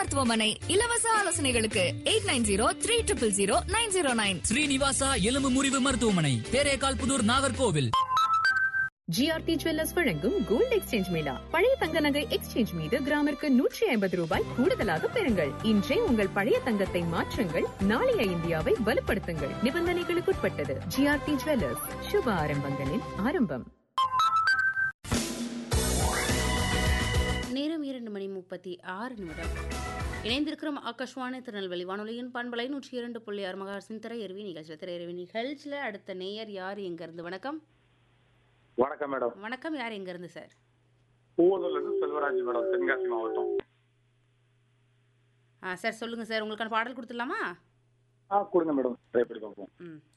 மருத்துவமனை இலவச ஆலோசனைகளுக்கு eight nine zero three triple zero nine zero nine Srinivasa எலும்பு முறிவு மருத்துவமனை தேரேகால் புதூர் நாகர்கோவில் ஜிஆர்டி ஜுவல்லர்ஸ் வழங்கும் கோல்ட் எக்ஸ்சேஞ்ச் மேளா பழைய தங்க நகை எக்ஸ்சேஞ்ச் மீது கிராமிற்கு நூற்றி ஐம்பது ரூபாய் கூடுதலாக பெறுங்கள் இன்றே உங்கள் பழைய தங்கத்தை மாற்றுங்கள் நாளைய இந்தியாவை வலுப்படுத்துங்கள் நிபந்தனைகளுக்குட்பட்டது ஜிஆர்டி ஜுவல்லர்ஸ் சுப ஆரம்பங்களின் ஆரம்பம் நேரம் இரண்டு மணி முப்பத்தி ஆறு நிமிடம் இணைந்திருக்கிறோம் ஆகாஷ்வாணி திருநெல்வேலி வானொலியின் பண்பலை நூற்றி இரண்டு புள்ளி ஆறு மகாசின் திரையருவி நிகழ்ச்சியில் திரையருவி நிகழ்ச்சியில் அடுத்த நேயர் யார் எங்கேருந்து வணக்கம் வணக்கம் மேடம் வணக்கம் யார் எங்கேருந்து சார் பூவதூர்ல இருந்து செல்வராஜ் மேடம் தென்காசி மாவட்டம் ஆ சார் சொல்லுங்கள் சார் உங்களுக்கான பாடல் கொடுத்துடலாமா ஆ கொடுங்க மேடம் ட்ரை பண்ணி பார்ப்போம் ம்